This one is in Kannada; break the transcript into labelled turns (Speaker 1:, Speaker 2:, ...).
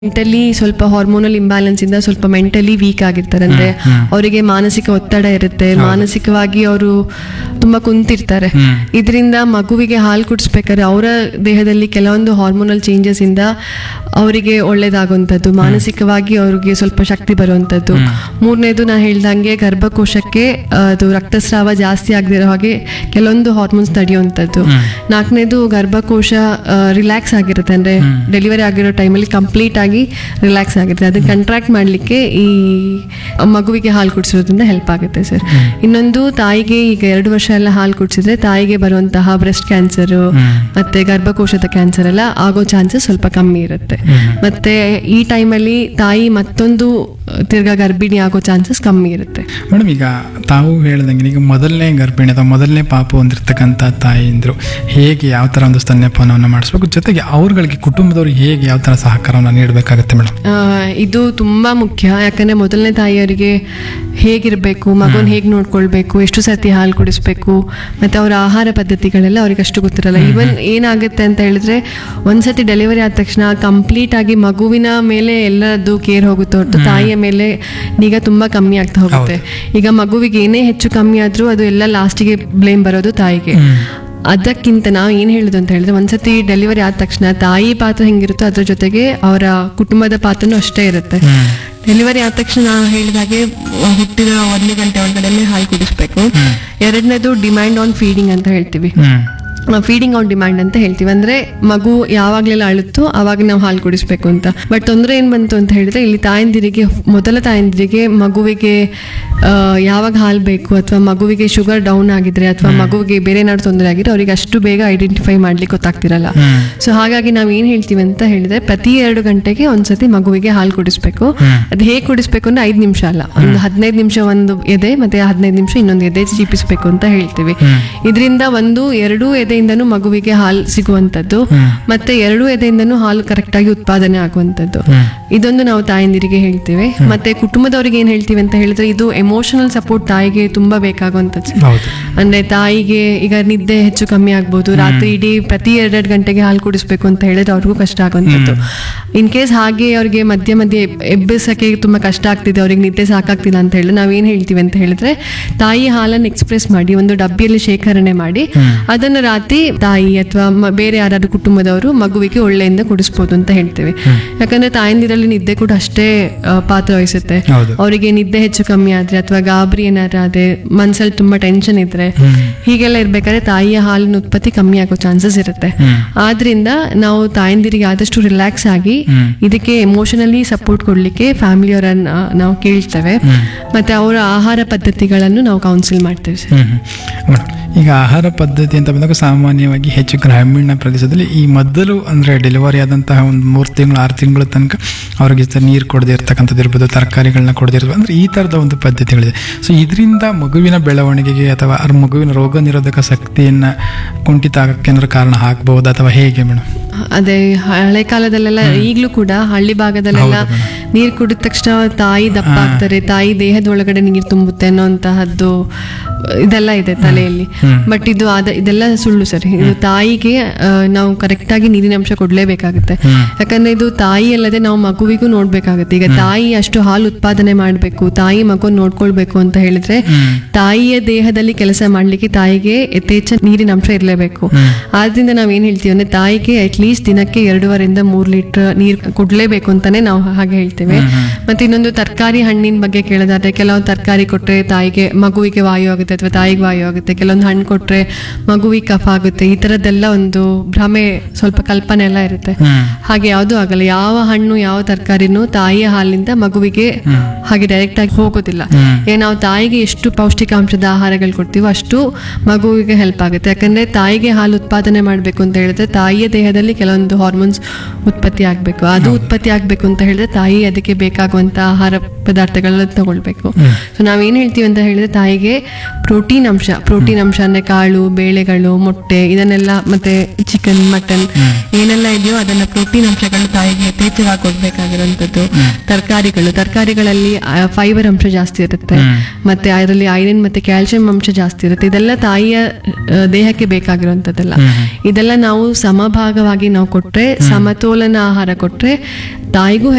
Speaker 1: ಮೆಂಟಲಿ ಸ್ವಲ್ಪ ಹಾರ್ಮೋನಲ್ ಇಂಬ್ಯಾಲೆನ್ಸ್ ಇಂದ ಸ್ವಲ್ಪ ಮೆಂಟಲಿ ವೀಕ್ ಆಗಿರ್ತಾರೆ ಅಂದ್ರೆ ಅವರಿಗೆ ಮಾನಸಿಕ ಒತ್ತಡ ಇರುತ್ತೆ ಮಾನಸಿಕವಾಗಿ ಅವರು ತುಂಬಾ ಕುಂತಿರ್ತಾರೆ ಇದರಿಂದ ಮಗುವಿಗೆ ಹಾಲು ಕುಡಿಸ್ಬೇಕಾದ್ರೆ ಅವರ ದೇಹದಲ್ಲಿ ಕೆಲವೊಂದು ಹಾರ್ಮೋನಲ್ ಚೇಂಜಸ್ ಇಂದ ಅವರಿಗೆ ಒಳ್ಳೇದಾಗುವಂಥದ್ದು ಮಾನಸಿಕವಾಗಿ ಅವ್ರಿಗೆ ಸ್ವಲ್ಪ ಶಕ್ತಿ ಬರುವಂಥದ್ದು ಮೂರನೇದು ನಾ ಹೇಳ್ದಂಗೆ ಗರ್ಭಕೋಶಕ್ಕೆ ಆ, ಅದು ರಕ್ತಸ್ರಾವ ಜಾಸ್ತಿ ಆಗದಿರೋ ಹಾಗೆ ಕೆಲವೊಂದು ಹಾರ್ಮೋನ್ಸ್ ತಡೆಯುವಂಥದ್ದು ನಾಲ್ಕನೇದು ಗರ್ಭಕೋಶ ರಿಲ್ಯಾಕ್ಸ್ ಆಗಿರುತ್ತೆ ಅಂದ್ರೆ ಡೆಲಿವರಿ ಆಗಿರೋ ಟೈಮಲ್ಲಿ ಕಂಪ್ಲೀಟ್ ಆಗಿ ರಿಲ್ಯಾಕ್ಸ್ ಆಗಿರುತ್ತೆ ಅದನ್ನ ಕಂಟ್ರಾಕ್ಟ್ ಮಾಡಲಿಕ್ಕೆ ಈ ಮಗುವಿಗೆ ಹಾಲು ಕುಡಿಸೋದ್ರಿಂದ ಹೆಲ್ಪ್ ಆಗುತ್ತೆ ಸರ್ ಇನ್ನೊಂದು ತಾಯಿಗೆ ಈಗ ಎರಡು ವರ್ಷ ಎಲ್ಲ ಹಾಲು ಕುಡಿಸಿದ್ರೆ ತಾಯಿಗೆ ಬರುವಂತಹ ಬ್ರೆಸ್ಟ್ ಕ್ಯಾನ್ಸರ್ ಮತ್ತೆ ಗರ್ಭಕೋಶದ ಕ್ಯಾನ್ಸರ್ ಎಲ್ಲ ಆಗೋ ಚಾನ್ಸಸ್ ಸ್ವಲ್ಪ ಕಮ್ಮಿ ಇರುತ್ತೆ ಮತ್ತೆ ಈ ಟೈಮಲ್ಲಿ ತಾಯಿ ಮತ್ತೊಂದು ತಿರ್ಗಾ ಗರ್ಭಿಣಿ ಆಗೋ ಚಾನ್ಸಸ್ ಕಮ್ಮಿ ಇರುತ್ತೆ
Speaker 2: ಮೇಡಮ್ ಈಗ ತಾವು ಹೇಳ್ದಂಗೆ ಈಗ ಮೊದಲನೇ ಗರ್ಭಿಣಿ ಅಥವಾ ಮೊದಲನೇ ಪಾಪ ಹೊಂದಿರತಕ್ಕಂಥ ತಾಯಿಯಂದರು ಹೇಗೆ ಯಾವ ಥರ ಒಂದು ಸ್ತನ್ಯಪಾನವನ್ನು ಮಾಡಿಸ್ಬೇಕು ಜೊತೆಗೆ ಅವ್ರುಗಳಿಗೆ ಕುಟುಂಬದವ್ರಿಗೆ ಹೇಗೆ ಯಾವ ಥರ ಸಹಕಾರವನ್ನು ನೀಡಬೇಕಾಗುತ್ತೆ ಮೇಡಮ್
Speaker 1: ಆ, ಇದು ತುಂಬಾ ಮುಖ್ಯ ಯಾಕಂದ್ರೆ ಮೊದಲನೇ ತಾಯಿಯವರಿಗೆ ಹೇಗಿರಬೇಕು ಮಗುನ ಹೇಗೆ ನೋಡ್ಕೊಳ್ಬೇಕು ಎಷ್ಟು ಸತಿ ಹಾಲು ಕುಡಿಸ್ಬೇಕು ಮತ್ತೆ ಅವರ ಆಹಾರ ಪದ್ಧತಿಗಳೆಲ್ಲ ಅವ್ರಿಗೆ ಅಷ್ಟು ಗೊತ್ತಿರಲ್ಲ ಈವನ್ ಏನಾಗುತ್ತೆ ಅಂತ ಹೇಳಿದ್ರೆ ಒಂದ್ಸತಿ ಡೆಲಿವರಿ ಆದ ತಕ್ಷಣ ಕಂಪ್ಲೀಟ್ ಆಗಿ ಮಗುವಿನ ಮೇಲೆ ಎಲ್ಲದ್ದು ಕೇರ್ ಹೋಗುತ್ತೆ ಹೊರತು ತಾಯಿಯ ಮೇಲೆ ನಿಗಾ ತುಂಬಾ ಕಮ್ಮಿ ಆಗ್ತಾ ಹೋಗುತ್ತೆ ಈಗ ಮಗುವಿಗೆ ಏನೇ ಹೆಚ್ಚು ಕಮ್ಮಿ ಆದ್ರೂ ಅದು ಎಲ್ಲ ಲಾಸ್ಟಿಗೆ ಬ್ಲೇಮ್ ಬರೋದು ತಾಯಿಗೆ ಅದಕ್ಕಿಂತ ನಾವು ಏನು ಹೇಳುದು ಅಂತ ಹೇಳಿದ್ರೆ ಒಂದ್ಸತಿ ಡೆಲಿವರಿ ಆದ ತಕ್ಷಣ ತಾಯಿ ಪಾತ್ರ ಹೆಂಗಿರುತ್ತೋ ಅದ್ರ ಜೊತೆಗೆ ಅವರ ಕುಟುಂಬದ ಪಾತ್ರನೂ ಅಷ್ಟೇ ಇರುತ್ತೆ ಡೆಲಿವರಿ ಆದ ತಕ್ಷಣ ನಾವು ಹೇಳಿದಾಗೆ ಹುಟ್ಟಿದ ಒಂದು ಗಂಟೆ ಒಳಗಡೆ ಹಾಲು ಕುಡಿಸ್ಬೇಕು ಎರಡನೇದು ಡಿಮ್ಯಾಂಡ್ ಆನ್ ಫೀಡಿಂಗ್ ಅಂತ ಹೇಳ್ತೀವಿ ಫೀಡಿಂಗ್ ಆನ್ ಡಿಮ್ಯಾಂಡ್ ಅಂತ ಹೇಳ್ತೀವಿ ಅಂದ್ರೆ ಮಗು ಯಾವಾಗ್ಲೆಲ್ಲ ಅಳುತ್ತೋ ಅವಾಗ ನಾವು ಹಾಲು ಕುಡಿಸ್ಬೇಕು ಅಂತ ಬಟ್ ತೊಂದರೆ ಏನ್ ಬಂತು ಅಂತ ಹೇಳಿದ್ರೆ ಇಲ್ಲಿ ತಾಯಂದಿರಿಗೆ ಮೊದಲ ತಾಯಂದಿರಿಗೆ ಮಗುವಿಗೆ ಆ, ಯಾವಾಗ ಹಾಲು ಬೇಕು ಅಥವಾ ಮಗುವಿಗೆ ಶುಗರ್ ಡೌನ್ ಆಗಿದ್ರೆ ಅಥವಾ ಮಗುವಿಗೆ ಬೇರೆ ಏನಾದ್ರು ತೊಂದರೆ ಆಗಿದ್ರೆ ಅವರಿಗೆ ಅಷ್ಟು ಬೇಗ ಐಡೆಂಟಿಫೈ ಮಾಡ್ಲಿಕ್ಕೆ ಗೊತ್ತಾಗ್ತಿರಲ್ಲ ಸೊ ಹಾಗಾಗಿ ನಾವು ಏನ್ ಹೇಳ್ತೀವಿ ಅಂತ ಹೇಳಿದ್ರೆ ಪ್ರತಿ ಎರಡು ಗಂಟೆಗೆ ಒಂದ್ಸತಿ ಮಗುವಿಗೆ ಹಾಲು ಕುಡಿಸ್ಬೇಕು ಅದು ಹೇಗೆ ಕುಡಿಸ್ಬೇಕು ಅಂದ್ರೆ ಐದು ನಿಮಿಷ ಅಲ್ಲ ಒಂದು ಹದಿನೈದು ನಿಮಿಷ ಒಂದು ಎದೆ ಮತ್ತೆ ಹದಿನೈದು ನಿಮಿಷ ಇನ್ನೊಂದು ಎದೆ ಚೀಪಿಸ್ಬೇಕು ಅಂತ ಹೇಳ್ತೀವಿ ಇದರಿಂದ ಒಂದು ಎರಡೂ ಎದೆಯಿಂದನೂ ಮಗುವಿಗೆ ಹಾಲು ಸಿಗುವಂಥದ್ದು ಮತ್ತೆ ಎರಡೂ ಎದೆಯಿಂದನೂ ಹಾಲು ಕರೆಕ್ಟ್ ಆಗಿ ಉತ್ಪಾದನೆ ಆಗುವಂಥದ್ದು ಇದೊಂದು ನಾವು ತಾಯಂದಿರಿಗೆ ಹೇಳ್ತೀವಿ ಮತ್ತೆ ಕುಟುಂಬದವರಿಗೆ ಏನ್ ಹೇಳ್ತೀವಿ ಅಂತ ಹೇಳಿದ್ರೆ ಇದು ಎಮೋಷನಲ್ ಸಪೋರ್ಟ್ ತಾಯಿಗೆ ತುಂಬಾ ಬೇಕಾಗುವಂಥದ್ದು
Speaker 2: ಹೌದು
Speaker 1: ಅಂದ್ರೆ ತಾಯಿಗೆ ಈಗ ನಿದ್ದೆ ಹೆಚ್ಚು ಕಮ್ಮಿ ಆಗ್ಬೋದು ರಾತ್ರಿ ಇಡೀ ಪ್ರತಿ ಎರಡೆರಡು ಗಂಟೆಗೆ ಹಾಲು ಕುಡಿಸ್ಬೇಕು ಅಂತ ಹೇಳಿದ್ರೆ ಅವ್ರಿಗೂ ಕಷ್ಟ ಆಗುವಂಥದ್ದು ಇನ್ ಕೇಸ್ ಹಾಗೆ ಅವ್ರಿಗೆ ಮಧ್ಯೆ ಮಧ್ಯೆ ಎಬ್- ಎಬ್ಬಿಸಕ್ಕೆ ತುಂಬಾ ಕಷ್ಟ ಆಗ್ತಿದೆ ಅವ್ರಿಗೆ ನಿದ್ದೆ ಸಾಕಾಗ್ತಿಲ್ಲ ಅಂತ ಹೇಳಿ ನಾವೇನ್ ಹೇಳ್ತೀವಿ ಅಂತ ಹೇಳಿದ್ರೆ ತಾಯಿ ಹಾಲನ್ನು ಎಕ್ಸ್ಪ್ರೆಸ್ ಮಾಡಿ ಒಂದು ಡಬ್ಬಿಯಲ್ಲಿ ಶೇಖರಣೆ ಮಾಡಿ ಅದನ್ನ ರಾತ್ರಿ ತಾಯಿ ಅಥವಾ ಬೇರೆ ಯಾರಾದ್ರೂ ಕುಟುಂಬದವರು ಮಗುವಿಗೆ ಒಳ್ಳೆಯಿಂದ ಕುಡಿಸ್ಬೋದು ಅಂತ ಹೇಳ್ತೀವಿ ಯಾಕಂದ್ರೆ ತಾಯಂದಿರಲ್ಲಿ ನಿದ್ದೆ ಕೂಡ ಅಷ್ಟೇ ಆ, ಪಾತ್ರ ವಹಿಸುತ್ತೆ
Speaker 2: ಹೌದು
Speaker 1: ಅವರಿಗೆ ನಿದ್ದೆ ಹೆಚ್ಚು ಕಮ್ಮಿ ಆದ್ರೆ ಅಥವಾ ಗಾಬರಿ ಏನಾದ್ರು ಆದ್ರೆ ಮನ್ಸಲ್ಲಿ ತುಂಬಾ ಟೆನ್ಷನ್ ಇದ್ರೆ ಹೀಗೆಲ್ಲ ಇರ್ಬೇಕಾದ್ರೆ ತಾಯಿಯ ಹಾಲಿನ ಉತ್ಪತ್ತಿ ಕಮ್ಮಿ ಆಗೋ ಚಾನ್ಸಸ್ ಇರುತ್ತೆ ಆದ್ರಿಂದ ನಾವು ತಾಯಂದಿರಿಗೆ ಆದಷ್ಟು ರಿಲ್ಯಾಕ್ಸ್ ಆಗಿ ಇದಕ್ಕೆ ಎಮೋಷನಲಿ ಸಪೋರ್ಟ್ ಕೊಡ್ಲಿಕ್ಕೆ ಫ್ಯಾಮಿಲಿಯವರನ್ನ ನಾವು ಕೇಳ್ತೇವೆ ಮತ್ತೆ ಅವರ ಆಹಾರ ಪದ್ಧತಿಗಳನ್ನು ನಾವು ಕೌನ್ಸಿಲ್ ಮಾಡ್ತೇವೆ ಸರ್
Speaker 2: ಹ್ಮ್, ಹ್ಮ್. ಮೇಡಮ್, ಈಗ ಆಹಾರ ಪದ್ಧತಿ ಅಂತ ಬಂದಾಗ ಸಾಮಾನ್ಯವಾಗಿ ಹೆಚ್ಚು ಗ್ರಾಮೀಣ ಪ್ರದೇಶದಲ್ಲಿ ಈ ಮೊದಲು ಅಂದರೆ ಡೆಲಿವರಿ ಆದಂತಹ ಒಂದು ಮೂರು ತಿಂಗಳು ಆರು ತಿಂಗಳ ತನಕ ಅವ್ರಿಗೆ ಸ- ನೀರು ಕೊಡದೇ ಇರ್ತಕ್ಕಂಥದ್ದು ಇರ್ಬೋದು ತರಕಾರಿಗಳನ್ನ ಕೊಡದೇ ಇರ್ಬೋದು ಅಂದರೆ ಈ ಥರದ ಒಂದು ಪದ್ಧತಿಗಳಿದೆ ಸೊ ಇದರಿಂದ ಮಗುವಿನ ಬೆಳವಣಿಗೆಗೆ ಅಥವಾ ಆ ಮಗುವಿನ ರೋಗ ನಿರೋಧಕ ಶಕ್ತಿಯನ್ನು ಕುಂಠಿತ ಆಗಕ್ಕೆ ಏನಾದ್ರು ಕಾರಣ ಆಗ್ಬಹುದು ಅಥವಾ ಹೇಗೆ ಮೇಡಮ್
Speaker 1: ಅದೇ ಹಳೆ ಕಾಲದಲ್ಲೆಲ್ಲ ಈಗಲೂ ಕೂಡ ಹಳ್ಳಿ ಭಾಗದಲ್ಲೆಲ್ಲ ನೀರು ಕುಡಿದ ತಕ್ಷಣ ತಾಯಿ ದಪ್ಪ ಆಗ್ತಾರೆ ತಾಯಿ ದೇಹದ ಒಳಗಡೆ ನೀರು ತುಂಬುತ್ತೆ ಅನ್ನೋಂತಹದ್ದು ಇದೆಲ್ಲ ಇದೆ ತಲೆಯಲ್ಲಿ ಬಟ್ ಇದು ಅದ ಇದೆಲ್ಲ ಸುಳ್ಳು ಸರ್ ಇದು ತಾಯಿಗೆ ಆ, ನಾವು ಕರೆಕ್ಟ್ ಆಗಿ ನೀರಿನ ಅಂಶ ಕೊಡ್ಲೇಬೇಕಾಗುತ್ತೆ ಯಾಕಂದ್ರೆ ಇದು ತಾಯಿ ಅಲ್ಲದೆ ನಾವು ಮಗುವಿಗೂ ನೋಡ್ಬೇಕಾಗುತ್ತೆ ಈಗ ತಾಯಿ ಅಷ್ಟು ಹಾಲು ಉತ್ಪಾದನೆ ಮಾಡಬೇಕು ತಾಯಿ ಮಗು ನೋಡ್ಕೊಳ್ಬೇಕು ಅಂತ ಹೇಳಿದ್ರೆ ತಾಯಿಯ ದೇಹದಲ್ಲಿ ಕೆಲಸ ಮಾಡ್ಲಿಕ್ಕೆ ತಾಯಿಗೆ ಯಥೇಚ್ಛ ನೀರಿನ ಅಂಶ ಇರಲೇಬೇಕು ಆದ್ರಿಂದ ನಾವ್ ಏನ್ ಹೇಳ್ತೀವಿ ಅಂದ್ರೆ ತಾಯಿಗೆ ಅಟ್ಲೀಸ್ಟ್ ದಿನಕ್ಕೆ ಎರಡೂವರೆಯಿಂದ ಮೂರ್ ಲೀಟರ್ ನೀರ್ ಕೊಡ್ಲೇಬೇಕು ಅಂತಾನೆ ನಾವು ಹಾಗೆ ಹೇಳ್ತೇವೆ ಮತ್ತೆ ಇನ್ನೊಂದು ತರಕಾರಿ ಹಣ್ಣಿನ ಬಗ್ಗೆ ಕೇಳೋದಾದ್ರೆ ಕೆಲವೊಂದು ತರಕಾರಿ ಕೊಟ್ರೆ ತಾಯಿಗೆ ಮಗುವಿಗೆ ವಾಯು ಆಗುತ್ತೆ ಅಥವಾ ತಾಯಿಗೆ ವಾಯು ಆಗುತ್ತೆ ಕೆಲವೊಂದು ಹಣ್ಣು ಕೊಟ್ರೆ ಮಗುವಿಗೆ ಕಫ ಆಗುತ್ತೆ ಈ ತರದ್ದೆಲ್ಲ ಒಂದು ಭ್ರಮೆ ಸ್ವಲ್ಪ ಕಲ್ಪನೆ ಎಲ್ಲ ಇರುತ್ತೆ ಹಾಗೆ ಯಾವುದು ಆಗಲ್ಲ ಯಾವ ಹಣ್ಣು ಯಾವ ತರಕಾರಿನೂ ತಾಯಿಯ ಹಾಲಿನಿಂದ ಮಗುವಿಗೆ ಹಾಗೆ ಡೈರೆಕ್ಟ್ ಆಗಿ ಹೋಗೋದಿಲ್ಲ ಈಗ ನಾವು ತಾಯಿಗೆ ಎಷ್ಟು ಪೌಷ್ಟಿಕಾಂಶದ ಆಹಾರಗಳು ಕೊಡ್ತೀವೋ ಅಷ್ಟು ಮಗುವಿಗೆ ಹೆಲ್ಪ್ ಆಗುತ್ತೆ ಯಾಕಂದ್ರೆ ತಾಯಿಗೆ ಹಾಲು ಉತ್ಪಾದನೆ ಮಾಡಬೇಕು ಅಂತ ಹೇಳಿದ್ರೆ ತಾಯಿಯ ದೇಹದಲ್ಲಿ ಕೆಲವೊಂದು ಹಾರ್ಮೋನ್ಸ್ ಉತ್ಪತ್ತಿ ಆಗಬೇಕು ಅದು ಉತ್ಪತ್ತಿ ಆಗಬೇಕು ಅಂತ ಹೇಳಿದ್ರೆ ತಾಯಿ ಅದಕ್ಕೆ ಬೇಕಾಗುವಂತ ಆಹಾರ ಪದಾರ್ಥಗಳನ್ನ ತಗೊಳ್ಬೇಕು ಸೊ ನಾವೇನ್ ಹೇಳ್ತೀವಿ ಅಂತ ಹೇಳಿದ್ರೆ ತಾಯಿಗೆ ಪ್ರೋಟೀನ್ ಅಂಶ ಪ್ರೋಟೀನ್ ಅಂಶ ಅಂದ್ರೆ ಕಾಳು ಬೇಳೆಗಳು ಮೊಟ್ಟೆ ಇದನ್ನೆಲ್ಲ ಮತ್ತೆ ಚಿಕನ್ ಮಟನ್ ಏನೆಲ್ಲ ಇದೆಯೋ ಅದನ್ನ ಪ್ರೋಟೀನ್ ಅಂಶಗಳು ತಾಯಿಗೆ ಯಥೇಚ್ಛವಾಗಿ ಕೊಡ್ಬೇಕಾಗಿರುವಂತದ್ದು ತರಕಾರಿಗಳು ತರಕಾರಿಗಳಲ್ಲಿ ಫೈಬರ್ ಅಂಶ ಜಾಸ್ತಿ ಇರುತ್ತೆ ಮತ್ತೆ ಅದರಲ್ಲಿ ಐರನ್ ಮತ್ತೆ ಕ್ಯಾಲ್ಸಿಯಂ ಅಂಶ ಜಾಸ್ತಿ ಇರುತ್ತೆ ಇದೆಲ್ಲ ತಾಯಿಯ ಆ, ದೇಹಕ್ಕೆ ಬೇಕಾಗಿರುವಂತದ್ದೆಲ್ಲ ಇದೆಲ್ಲ ನಾವು ಸಮಭಾಗವಾಗಿ ನಾವು ಕೊಟ್ರೆ ಸಮತೋಲನ ಆಹಾರ ಕೊಟ್ರೆ ತಾಯಿಗೂ